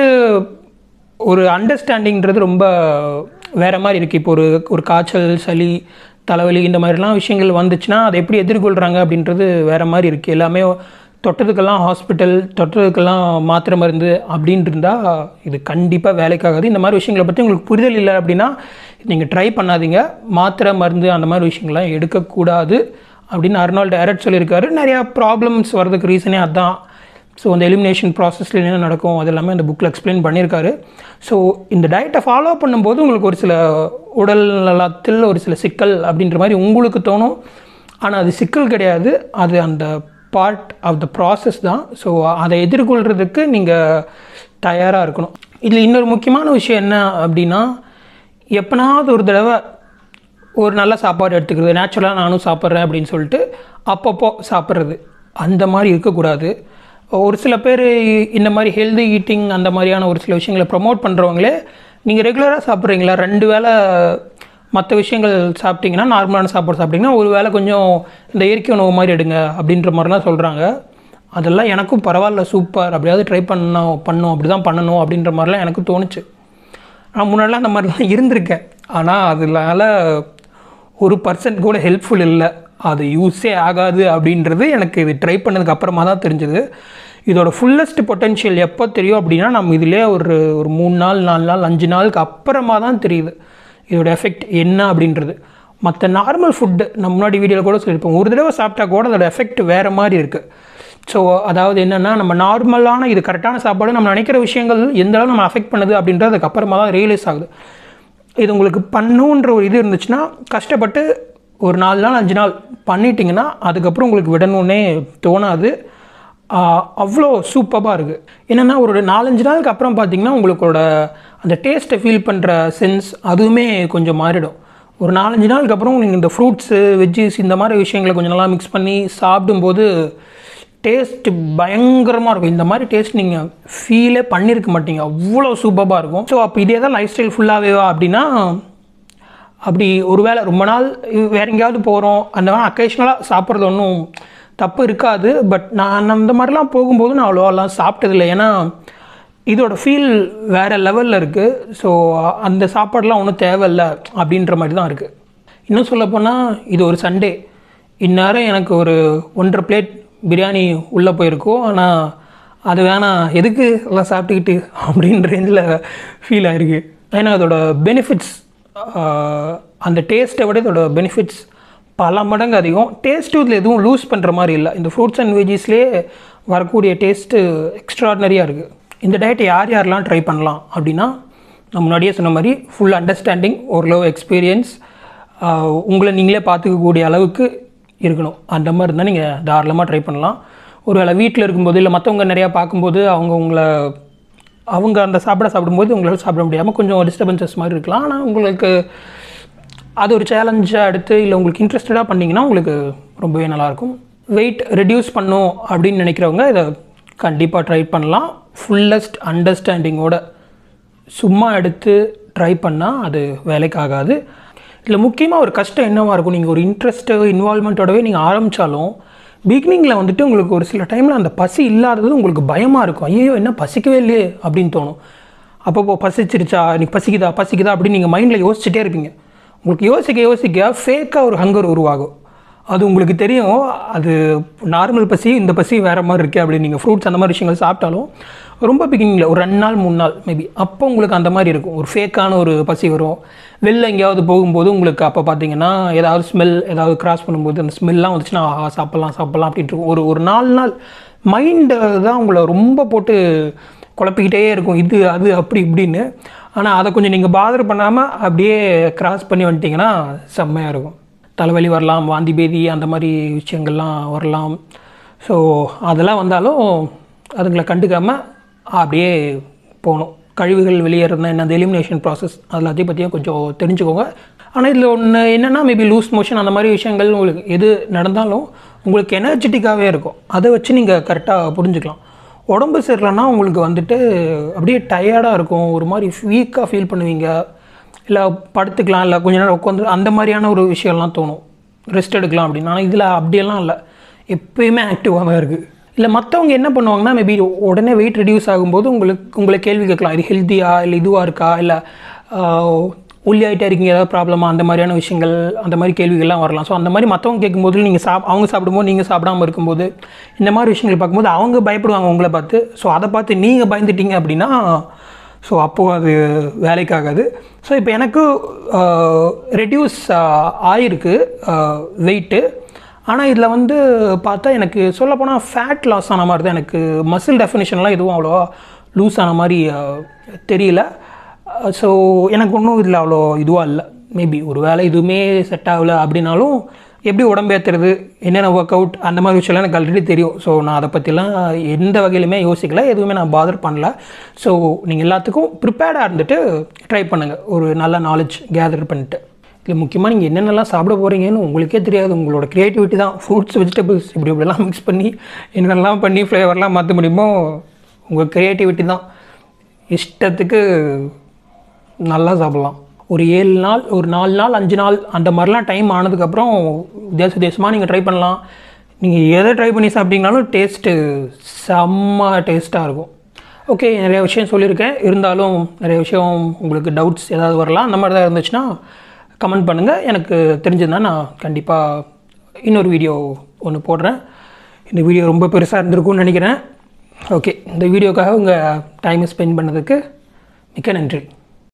ஒரு அண்டர்ஸ்டாண்டிங்கிறது ரொம்ப வேறு மாதிரி இருக்குது இப்போ ஒரு ஒரு காய்ச்சல் சளி தலைவலி இந்த மாதிரிலாம் விஷயங்கள் வந்துச்சுன்னா அதை எப்படி எதிர்கொள்கிறாங்க அப்படின்றது வேறு மாதிரி இருக்குது எல்லாமே தொட்டதுக்கெல்லாம் ஹாஸ்பிட்டல் தொட்டதுக்கெல்லாம் மாத்திரை மருந்து அப்படின்ட்டு இருந்தால் இது கண்டிப்பாக வேலைக்காகாது இந்த மாதிரி விஷயங்களை பற்றி உங்களுக்கு புரிதல் இல்லை அப்படின்னா நீங்கள் ட்ரை பண்ணாதீங்க மாத்திரை மருந்து அந்த மாதிரி விஷயங்கள்லாம் எடுக்கக்கூடாது அப்படின்னு அர்னால்டு டேரக்ட் சொல்லியிருக்காரு நிறையா ப்ராப்ளம்ஸ் வர்றதுக்கு ரீசனே அதுதான் ஸோ அந்த எலிமினேஷன் ப்ராசஸில் என்ன நடக்கும் அது எல்லாமே அந்த புக்கில் எக்ஸ்பிளைன் பண்ணியிருக்காரு ஸோ இந்த டயட்டை ஃபாலோ பண்ணும்போது உங்களுக்கு ஒரு சில உடல் நலத்தில் ஒரு சில சிக்கல் அப்படின்ற மாதிரி உங்களுக்கு தோணும் ஆனால் அது சிக்கல் கிடையாது அது அந்த பார்ட் ஆஃப் த ப்ராசஸ் தான் ஸோ அதை எதிர்கொள்கிறதுக்கு நீங்கள் தயாராக இருக்கணும் இதில் இன்னொரு முக்கியமான விஷயம் என்ன அப்படின்னா எப்போனாவது ஒரு தடவை ஒரு நல்ல சாப்பாடு எடுத்துக்கிறது நேச்சுரலாக நானும் சாப்பிட்றேன் அப்படின்னு சொல்லிட்டு அப்பப்போ சாப்பிட்றது அந்த மாதிரி இருக்கக்கூடாது ஒரு சில பேர் இந்த மாதிரி ஹெல்தி ஈட்டிங் அந்த மாதிரியான ஒரு சில விஷயங்களை ப்ரொமோட் பண்ணுறவங்களே நீங்கள் ரெகுலராக சாப்பிட்றீங்களா ரெண்டு வேளை மற்ற விஷயங்கள் சாப்பிட்டீங்கன்னா நார்மலான சாப்பாடு சாப்பிட்டீங்கன்னா ஒரு வேளை கொஞ்சம் இந்த இயற்கை உணவு மாதிரி எடுங்க அப்படின்ற மாதிரிலாம் சொல்கிறாங்க அதெல்லாம் எனக்கும் பரவாயில்ல சூப்பர் அப்படியாவது ட்ரை பண்ணோம் பண்ணோம் அப்படி தான் பண்ணணும் அப்படின்ற மாதிரிலாம் எனக்கு தோணுச்சு நான் முன்னாடிலாம் அந்த மாதிரிலாம் இருந்திருக்கேன் ஆனால் அதனால ஒரு பர்சன்ட் கூட ஹெல்ப்ஃபுல் இல்லை அது யூஸே ஆகாது அப்படின்றது எனக்கு இது ட்ரை பண்ணதுக்கு அப்புறமா தான் தெரிஞ்சது இதோட ஃபுல்லஸ்ட் பொட்டென்ஷியல் எப்போ தெரியும் அப்படின்னா நம்ம இதிலே ஒரு ஒரு மூணு நாள் நாலு நாள் அஞ்சு நாளுக்கு அப்புறமா தான் தெரியுது இதோட எஃபெக்ட் என்ன அப்படின்றது மற்ற நார்மல் ஃபுட்டு நம்ம முன்னாடி வீடியோவில் கூட சொல்லியிருப்போம் ஒரு தடவை சாப்பிட்டா கூட அதோட எஃபெக்ட் வேறு மாதிரி இருக்குது ஸோ அதாவது என்னென்னா நம்ம நார்மலான இது கரெக்டான சாப்பாடு நம்ம நினைக்கிற விஷயங்கள் எந்த அளவு நம்ம அஃபெக்ட் பண்ணுது அப்படின்றது அதுக்கப்புறமா தான் ரியலைஸ் ஆகுது இது உங்களுக்கு பண்ணுன்ற ஒரு இது இருந்துச்சுன்னா கஷ்டப்பட்டு ஒரு நாலு நாள் அஞ்சு நாள் பண்ணிட்டீங்கன்னா அதுக்கப்புறம் உங்களுக்கு விடணுன்னே தோணாது ஆஹ் அவ்வளோ சூப்பராக இருக்குது என்னென்னா ஒரு நாலஞ்சு நாளுக்கு அப்புறம் பார்த்தீங்கன்னா உங்களுக்கோட அந்த டேஸ்ட்டை ஃபீல் பண்ணுற சென்ஸ் அதுவுமே கொஞ்சம் மாறிடும் ஒரு நாலஞ்சு நாளுக்கு அப்புறம் நீங்கள் இந்த ஃப்ரூட்ஸு வெஜ்ஜஸ் இந்த மாதிரி விஷயங்களை கொஞ்சம் நல்லா மிக்ஸ் பண்ணி சாப்பிடும்போது டேஸ்ட் பயங்கரமாக இருக்கும் இந்த மாதிரி டேஸ்ட் நீங்கள் ஃபீலே பண்ணியிருக்க மாட்டீங்க அவ்வளோ சூப்பராக இருக்கும் ஸோ அப்போ இதே தான் லைஃப் ஸ்டைல் ஃபுல்லாகவேவா அப்படின்னா அப்படி ஒருவேளை ரொம்ப நாள் வேற எங்கேயாவது போகிறோம் அந்த மாதிரி அக்கேஷ்னலாக சாப்பிட்றது ஒன்றும் தப்பு இருக்காது பட் நான் அந்த மாதிரிலாம் போகும்போது நான் அவ்வளோலாம் சாப்பிட்டதில்லை ஏன்னா இதோட ஃபீல் வேறு லெவலில் இருக்குது ஸோ அந்த சாப்பாடுலாம் ஒன்றும் தேவையில்லை அப்படின்ற மாதிரி தான் இருக்குது இன்னும் சொல்லப்போனால் இது ஒரு சண்டே இந்நேரம் எனக்கு ஒரு ஒன்றரை பிளேட் பிரியாணி உள்ளே போயிருக்கும் ஆனால் அது வேணாம் எதுக்கு எல்லாம் சாப்பிட்டுக்கிட்டு அப்படின்ற ரேஞ்சில் ஃபீல் ஆயிருக்கு ஏன்னா அதோட பெனிஃபிட்ஸ் அந்த டேஸ்ட்டை விட இதோட பெனிஃபிட்ஸ் பல மடங்கு அதிகம் டேஸ்ட்டு இதில் எதுவும் லூஸ் பண்ணுற மாதிரி இல்லை இந்த ஃப்ரூட்ஸ் அண்ட் வெஜ்ஜஸ்லேயே வரக்கூடிய டேஸ்ட்டு எக்ஸ்ட்ராடனரியாக இருக்குது இந்த டயட்டை யார் யாரெல்லாம் ட்ரை பண்ணலாம் அப்படின்னா நான் முன்னாடியே சொன்ன மாதிரி ஃபுல் அண்டர்ஸ்டாண்டிங் ஓரளவு எக்ஸ்பீரியன்ஸ் உங்களை நீங்களே பார்த்துக்கக்கூடிய அளவுக்கு இருக்கணும் அந்த மாதிரி இருந்தால் நீங்கள் தாராளமாக ட்ரை பண்ணலாம் ஒருவேளை வீட்டில் இருக்கும்போது இல்லை மற்றவங்க நிறையா பார்க்கும்போது அவங்க உங்களை அவங்க அந்த சாப்பிட சாப்பிடும்போது உங்களால் சாப்பிட முடியாமல் கொஞ்சம் டிஸ்டர்பன்சஸ் மாதிரி இருக்கலாம் ஆனால் உங்களுக்கு அது ஒரு சேலஞ்சாக எடுத்து இல்லை உங்களுக்கு இன்ட்ரெஸ்டடாக பண்ணிங்கன்னா உங்களுக்கு ரொம்பவே நல்லாயிருக்கும் வெயிட் ரெடியூஸ் பண்ணும் அப்படின்னு நினைக்கிறவங்க இதை கண்டிப்பாக ட்ரை பண்ணலாம் ஃபுல்லஸ்ட் அண்டர்ஸ்டாண்டிங்கோட சும்மா எடுத்து ட்ரை பண்ணால் அது வேலைக்கு ஆகாது இதில் முக்கியமாக ஒரு கஷ்டம் என்னவாக இருக்கும் நீங்கள் ஒரு இன்ட்ரெஸ்ட்டு இன்வால்மெண்ட்டோடவே நீங்கள் ஆரம்பித்தாலும் பிகினிங்கில் வந்துட்டு உங்களுக்கு ஒரு சில டைமில் அந்த பசி இல்லாதது உங்களுக்கு பயமாக இருக்கும் ஐயோ என்ன பசிக்கவே இல்லையே அப்படின்னு தோணும் அப்பப்போ பசிச்சிருச்சா இன்னைக்கு பசிக்குதா பசிக்குதா அப்படின்னு நீங்கள் மைண்டில் யோசிச்சுட்டே இருப்பீங்க உங்களுக்கு யோசிக்க யோசிக்க ஃபேக்காக ஒரு ஹங்கர் உருவாகும் அது உங்களுக்கு தெரியும் அது நார்மல் பசி இந்த பசி வேறு மாதிரி இருக்குது அப்படின்னு நீங்கள் ஃப்ரூட்ஸ் அந்த மாதிரி விஷயங்கள் சாப்பிட்டாலும் ரொம்ப பிகினிங்கில் ஒரு ரெண்டு நாள் மூணு நாள் மேபி அப்போ உங்களுக்கு அந்த மாதிரி இருக்கும் ஒரு ஃபேக்கான ஒரு பசி வரும் வெளில எங்கேயாவது போகும்போது உங்களுக்கு அப்போ பார்த்தீங்கன்னா ஏதாவது ஸ்மெல் ஏதாவது கிராஸ் பண்ணும்போது அந்த ஸ்மெல்லாம் வந்துச்சுன்னா ஆஹா சாப்பிட்லாம் சாப்பிட்லாம் அப்படின்ட்டு இருக்கும் ஒரு ஒரு நாலு நாள் மைண்டு தான் உங்களை ரொம்ப போட்டு குழப்பிக்கிட்டே இருக்கும் இது அது அப்படி இப்படின்னு ஆனால் அதை கொஞ்சம் நீங்கள் பாதர் பண்ணாமல் அப்படியே கிராஸ் பண்ணி வந்துட்டிங்கன்னா செம்மையாக இருக்கும் தலைவலி வரலாம் வாந்தி பேதி அந்த மாதிரி விஷயங்கள்லாம் வரலாம் ஸோ அதெல்லாம் வந்தாலும் அதுங்களை கண்டுக்காமல் அப்படியே போகணும் கழிவுகள் வெளியேறதுனா என்ன அந்த எலிமினேஷன் ப்ராசஸ் எல்லாத்தையும் பற்றியும் கொஞ்சம் தெரிஞ்சுக்கோங்க ஆனால் இதில் ஒன்று என்னென்னா மேபி லூஸ் மோஷன் அந்த மாதிரி விஷயங்கள் உங்களுக்கு எது நடந்தாலும் உங்களுக்கு எனர்ஜெட்டிக்காகவே இருக்கும் அதை வச்சு நீங்கள் கரெக்டாக புரிஞ்சுக்கலாம் உடம்பு சரியில்லைன்னா உங்களுக்கு வந்துட்டு அப்படியே டயர்டாக இருக்கும் ஒரு மாதிரி வீக்காக ஃபீல் பண்ணுவீங்க இல்லை படுத்துக்கலாம் இல்லை கொஞ்ச நேரம் உட்காந்து அந்த மாதிரியான ஒரு விஷயம்லாம் தோணும் ரெஸ்ட் எடுக்கலாம் அப்படின்னு ஆனால் இதில் அப்படியெல்லாம் இல்லை எப்பயுமே ஆக்டிவாக தான் இருக்குது இல்லை மற்றவங்க என்ன பண்ணுவாங்கன்னா மேபி உடனே வெயிட் ரெடியூஸ் ஆகும்போது உங்களுக்கு உங்களை கேள்வி கேட்கலாம் இது ஹெல்த்தியா இல்லை இதுவாக இருக்கா இல்லை ஒல்லியாயிட்டே இருக்கீங்க ஏதாவது ப்ராப்ளமா அந்த மாதிரியான விஷயங்கள் அந்த மாதிரி கேள்விகள்லாம் வரலாம் ஸோ அந்த மாதிரி மற்றவங்க கேட்கும்போது நீங்கள் சாப் அவங்க சாப்பிடும்போது நீங்கள் சாப்பிடாம இருக்கும்போது இந்த மாதிரி விஷயங்கள் பார்க்கும்போது அவங்க பயப்படுவாங்க உங்களை பார்த்து ஸோ அதை பார்த்து நீங்கள் பயந்துட்டீங்க அப்படின்னா ஸோ அப்போது அது வேலைக்காகாது ஸோ இப்போ எனக்கு ரெடியூஸ் ஆயிருக்கு வெயிட்டு ஆனால் இதில் வந்து பார்த்தா எனக்கு சொல்லப்போனால் ஃபேட் லாஸ் ஆன மாதிரி தான் எனக்கு மசில் டெஃபினேஷன்லாம் எதுவும் அவ்வளோவா லூஸ் ஆன மாதிரி அஹ், தெரியல ஸோ எனக்கு ஒன்றும் இதில் அவ்வளோ இதுவாக இல்லை மேபி ஒரு வேளை இதுவுமே செட் ஆகலை அப்படின்னாலும் எப்படி உடம்பு ஏற்றுறது என்னென்ன ஒர்க் அவுட் அந்த மாதிரி விஷயம்லாம் எனக்கு ஆல்ரெடி தெரியும் ஸோ நான் அதை பற்றிலாம் எந்த வகையிலுமே யோசிக்கல எதுவுமே நான் பாதர் பண்ணல ஸோ நீங்கள் எல்லாத்துக்கும் ப்ரிப்பேர்டாக இருந்துட்டு ட்ரை பண்ணுங்கள் ஒரு நல்ல நாலேஜ் கேதர் பண்ணிட்டு இதில் முக்கியமாக நீங்கள் என்னென்னலாம் சாப்பிட போகிறீங்கன்னு உங்களுக்கே தெரியாது உங்களோட க்ரியேட்டிவிட்டி தான் ஃப்ரூட்ஸ் வெஜிடபிள்ஸ் இப்படி இப்படிலாம் மிக்ஸ் பண்ணி என்னென்னலாம் பண்ணி ஃப்ளேவர்லாம் மாற்ற முடியுமோ உங்கள் க்ரியேட்டிவிட்டி தான் இஷ்டத்துக்கு நல்லா சாப்பிட்லாம் ஒரு ஏழு நாள் ஒரு நாலு நாள் அஞ்சு நாள் அந்த மாதிரிலாம் டைம் ஆனதுக்கப்புறம் வித்தியாச வித்தியாசமாக நீங்கள் ட்ரை பண்ணலாம் நீங்கள் எதை ட்ரை பண்ணி சாப்பிட்டீங்கனாலும் டேஸ்ட்டு செம்ம டேஸ்ட்டாக இருக்கும் ஓகே நிறைய விஷயம் சொல்லியிருக்கேன் இருந்தாலும் நிறைய விஷயம் உங்களுக்கு டவுட்ஸ் ஏதாவது வரலாம் அந்த மாதிரி தான் இருந்துச்சுன்னா கமெண்ட் பண்ணுங்கள் எனக்கு தெரிஞ்சதுன்னா நான் கண்டிப்பாக இன்னொரு வீடியோ ஒன்று போடுறேன் இந்த வீடியோ ரொம்ப பெருசாக இருந்திருக்கும்னு நினைக்கிறேன் ஓகே இந்த வீடியோக்காக உங்கள் டைமை ஸ்பெண்ட் பண்ணதுக்கு மிக்க நன்றி